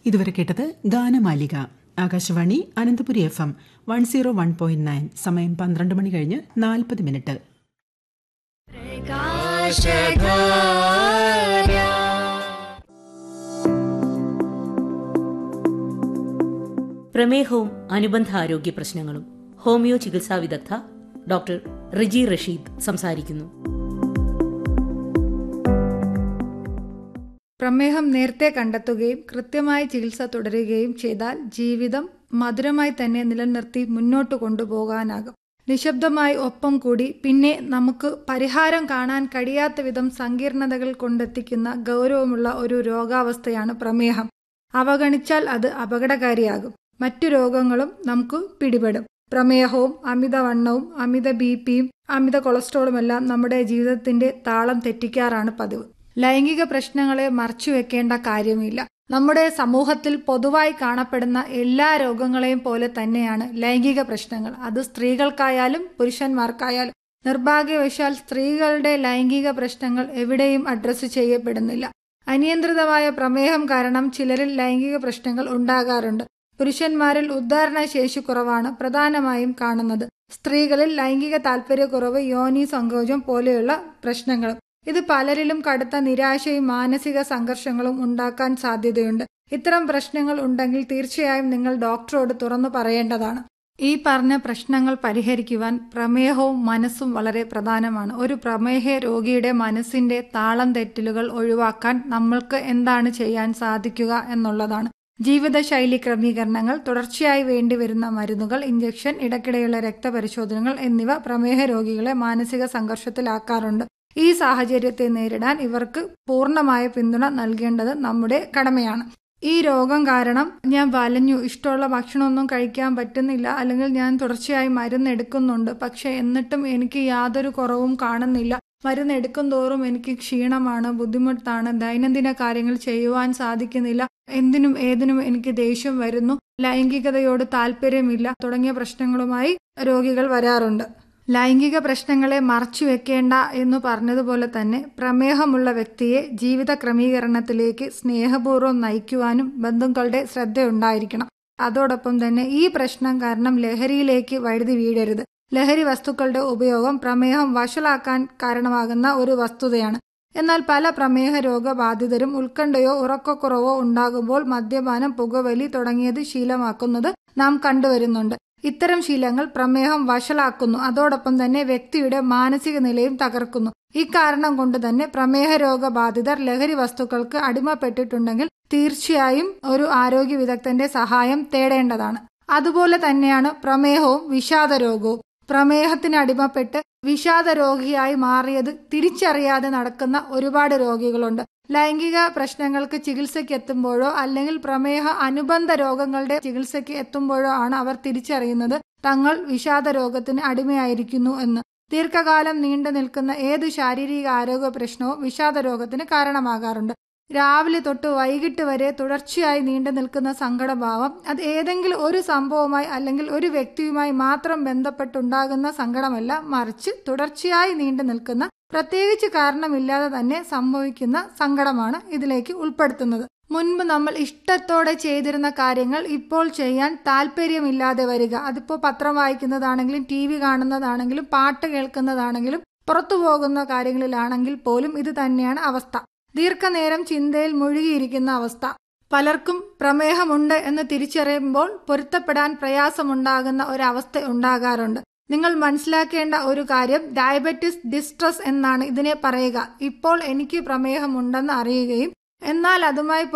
ഇതുവരെ കേട്ടത് ഗാനമാലിക Akashvani Ananthapuri F M one zero one point nine സമയം പന്ത്രണ്ട് മണി കഴിഞ്ഞ് നാൽപ്പത് മിനിറ്റ് പ്രമേഹവും അനുബന്ധ ആരോഗ്യ പ്രശ്നങ്ങളും ഹോമിയോ ചികിത്സാ വിദഗ്ധ ഡോക്ടർ റിജി റഷീദ് സംസാരിക്കുന്നു പ്രമേഹം നേരത്തെ കണ്ടെത്തുകയും കൃത്യമായി ചികിത്സ തുടരുകയും ചെയ്താൽ ജീവിതം മധുരമായി തന്നെ നിലനിർത്തി മുന്നോട്ട് കൊണ്ടുപോകാനാകും നിശബ്ദമായി ഒപ്പം കൂടി പിന്നെ നമുക്ക് പരിഹാരം കാണാൻ കഴിയാത്ത വിധം സങ്കീർണതകൾ കൊണ്ടെത്തിക്കുന്ന ഗൗരവമുള്ള ഒരു രോഗാവസ്ഥയാണ് പ്രമേഹം അവഗണിച്ചാൽ അത് അപകടകാരിയാകും മറ്റു രോഗങ്ങളും നമുക്ക് പിടിപെടും പ്രമേഹവും അമിതവണ്ണവും അമിത ബി പിയും അമിത കൊളസ്ട്രോളുമെല്ലാം നമ്മുടെ ജീവിതത്തിന്റെ താളം തെറ്റിക്കാറാണ് പതിവ് ലൈംഗിക പ്രശ്നങ്ങളെ മറച്ചുവെക്കേണ്ട കാര്യമില്ല നമ്മുടെ സമൂഹത്തിൽ പൊതുവായി കാണപ്പെടുന്ന എല്ലാ രോഗങ്ങളെയും പോലെ തന്നെയാണ് ലൈംഗിക പ്രശ്നങ്ങൾ അത് സ്ത്രീകൾക്കായാലും പുരുഷന്മാർക്കായാലും നിർഭാഗ്യവശാൽ സ്ത്രീകളുടെ ലൈംഗിക പ്രശ്നങ്ങൾ എവിടെയും അഡ്രസ്സ് ചെയ്യപ്പെടുന്നില്ല അനിയന്ത്രിതമായ പ്രമേഹം കാരണം ചിലരിൽ ലൈംഗിക പ്രശ്നങ്ങൾ ഉണ്ടാകാറുണ്ട് പുരുഷന്മാരിൽ ഉദ്ധാരണ ശേഷി കുറവാണ് പ്രധാനമായും കാണുന്നത് സ്ത്രീകളിൽ ലൈംഗിക താല്പര്യക്കുറവ് യോനി സങ്കോചം പോലെയുള്ള പ്രശ്നങ്ങളും ഇത് പലരിലും കടുത്ത നിരാശയും മാനസിക സംഘർഷങ്ങളും ഉണ്ടാക്കാൻ സാധ്യതയുണ്ട് ഇത്തരം പ്രശ്നങ്ങൾ ഉണ്ടെങ്കിൽ തീർച്ചയായും നിങ്ങൾ ഡോക്ടറോട് തുറന്നു പറയേണ്ടതാണ് ഈ പറഞ്ഞ പ്രശ്നങ്ങൾ പരിഹരിക്കുവാൻ പ്രമേഹവും മനസ്സും വളരെ പ്രധാനമാണ് ഒരു പ്രമേഹ രോഗിയുടെ മനസ്സിന്റെ താളം തെറ്റലുകൾ ഒഴിവാക്കാൻ നമ്മൾക്ക് എന്താണ് ചെയ്യാൻ സാധിക്കുക എന്നുള്ളതാണ് ജീവിതശൈലി ക്രമീകരണങ്ങൾ തുടർച്ചയായി വേണ്ടിവരുന്ന മരുന്നുകൾ ഇഞ്ചക്ഷൻ ഇടയ്ക്കിടെയുള്ള രക്തപരിശോധനകൾ എന്നിവ പ്രമേഹ രോഗികളെ മാനസിക സംഘർഷത്തിലാക്കാറുണ്ട് ഈ സാഹചര്യത്തെ നേരിടാൻ ഇവർക്ക് പൂർണ്ണമായ പിന്തുണ നൽകേണ്ടത് നമ്മുടെ കടമയാണ് ഈ രോഗം കാരണം ഞാൻ വലഞ്ഞു ഇഷ്ടമുള്ള ഭക്ഷണമൊന്നും കഴിക്കാൻ പറ്റുന്നില്ല അല്ലെങ്കിൽ ഞാൻ തുടർച്ചയായി മരുന്ന് എടുക്കുന്നുണ്ട് പക്ഷെ എന്നിട്ടും എനിക്ക് യാതൊരു കുറവും കാണുന്നില്ല മരുന്ന് എടുക്കും തോറും എനിക്ക് ക്ഷീണമാണ് ബുദ്ധിമുട്ടാണ് ദൈനംദിന കാര്യങ്ങൾ ചെയ്യുവാൻ സാധിക്കുന്നില്ല എന്തിനും ഏതിനും എനിക്ക് ദേഷ്യം വരുന്നു ലൈംഗികതയോട് താല്പര്യമില്ല തുടങ്ങിയ പ്രശ്നങ്ങളുമായി രോഗികൾ വരാറുണ്ട് ലൈംഗിക പ്രശ്നങ്ങളെ മറച്ചു വെക്കേണ്ട എന്ന് പറഞ്ഞതുപോലെ തന്നെ പ്രമേഹമുള്ള വ്യക്തിയെ ജീവിത ക്രമീകരണത്തിലേക്ക് സ്നേഹപൂർവ്വം നയിക്കുവാനും ബന്ധുക്കളുടെ ശ്രദ്ധയുണ്ടായിരിക്കണം അതോടൊപ്പം തന്നെ ഈ പ്രശ്നം കാരണം ലഹരിയിലേക്ക് വഴുതി വീഴരുത് ലഹരി വസ്തുക്കളുടെ ഉപയോഗം പ്രമേഹം വഷളാക്കാൻ കാരണമാകുന്ന ഒരു വസ്തുതയാണ് എന്നാൽ പല പ്രമേഹ രോഗബാധിതരും ഉത്കണ്ഠയോ ഉറക്കക്കുറവോ ഉണ്ടാകുമ്പോൾ മദ്യപാനം പുകവലി തുടങ്ങിയത് ശീലമാക്കുന്നത് നാം കണ്ടുവരുന്നുണ്ട് ഇത്തരം ശീലങ്ങൾ പ്രമേഹം വഷളാക്കുന്നു അതോടൊപ്പം തന്നെ വ്യക്തിയുടെ മാനസിക നിലയും തകർക്കുന്നു ഇക്കാരണം കൊണ്ട് തന്നെ പ്രമേഹ രോഗബാധിതർ ലഹരി വസ്തുക്കൾക്ക് അടിമപ്പെട്ടിട്ടുണ്ടെങ്കിൽ തീർച്ചയായും ഒരു ആരോഗ്യ വിദഗ്ധന്റെ സഹായം തേടേണ്ടതാണ് അതുപോലെ തന്നെയാണ് പ്രമേഹവും വിഷാദരോഗവും പ്രമേഹത്തിന് അടിമപ്പെട്ട് വിഷാദ രോഗിയായി മാറിയത് തിരിച്ചറിയാതെ നടക്കുന്ന ഒരുപാട് രോഗികളുണ്ട് ലൈംഗിക പ്രശ്നങ്ങൾക്ക് ചികിത്സയ്ക്ക് എത്തുമ്പോഴോ അല്ലെങ്കിൽ പ്രമേഹ അനുബന്ധ രോഗങ്ങളുടെ ചികിത്സയ്ക്ക് എത്തുമ്പോഴോ ആണ് അവർ തിരിച്ചറിയുന്നത് തങ്ങൾ വിഷാദ രോഗത്തിന് അടിമയായിരിക്കുന്നു എന്ന് ദീർഘകാലം നീണ്ടു നിൽക്കുന്ന ഏത് ശാരീരിക ആരോഗ്യ പ്രശ്നവും വിഷാദ രോഗത്തിന് കാരണമാകാറുണ്ട് രാവിലെ തൊട്ട് വൈകിട്ട് വരെ തുടർച്ചയായി നീണ്ടു നിൽക്കുന്ന സങ്കടഭാവം അത് ഏതെങ്കിലും ഒരു സംഭവമായി അല്ലെങ്കിൽ ഒരു വ്യക്തിയുമായി മാത്രം ബന്ധപ്പെട്ടുണ്ടാകുന്ന സങ്കടമല്ല മറിച്ച് തുടർച്ചയായി നീണ്ടു നിൽക്കുന്ന പ്രത്യേകിച്ച് കാരണമില്ലാതെ തന്നെ സംഭവിക്കുന്ന സങ്കടമാണ് ഇതിലേക്ക് ഉൾപ്പെടുത്തുന്നത് മുൻപ് നമ്മൾ ഇഷ്ടത്തോടെ ചെയ്തിരുന്ന കാര്യങ്ങൾ ഇപ്പോൾ ചെയ്യാൻ താല്പര്യമില്ലാതെ വരിക അതിപ്പോൾ പത്രം വായിക്കുന്നതാണെങ്കിലും ടി വി കാണുന്നതാണെങ്കിലും പാട്ട് കേൾക്കുന്നതാണെങ്കിലും പുറത്തു പോകുന്ന കാര്യങ്ങളിലാണെങ്കിൽ പോലും ഇത് തന്നെയാണ് അവസ്ഥ ദീർഘനേരം ചിന്തയിൽ മുഴുകിയിരിക്കുന്ന അവസ്ഥ പലർക്കും പ്രമേഹമുണ്ട് എന്ന് തിരിച്ചറിയുമ്പോൾ പൊരുത്തപ്പെടാൻ പ്രയാസമുണ്ടാകുന്ന ഒരവസ്ഥ ഉണ്ടാകാറുണ്ട് നിങ്ങൾ മനസ്സിലാക്കേണ്ട ഒരു കാര്യം ഡയബറ്റിസ് ഡിസ്ട്രസ് എന്നാണ് ഇതിനെ പറയുക ഇപ്പോൾ എനിക്ക് പ്രമേഹമുണ്ടെന്ന് അറിയുകയും എന്നാൽ അതുമായി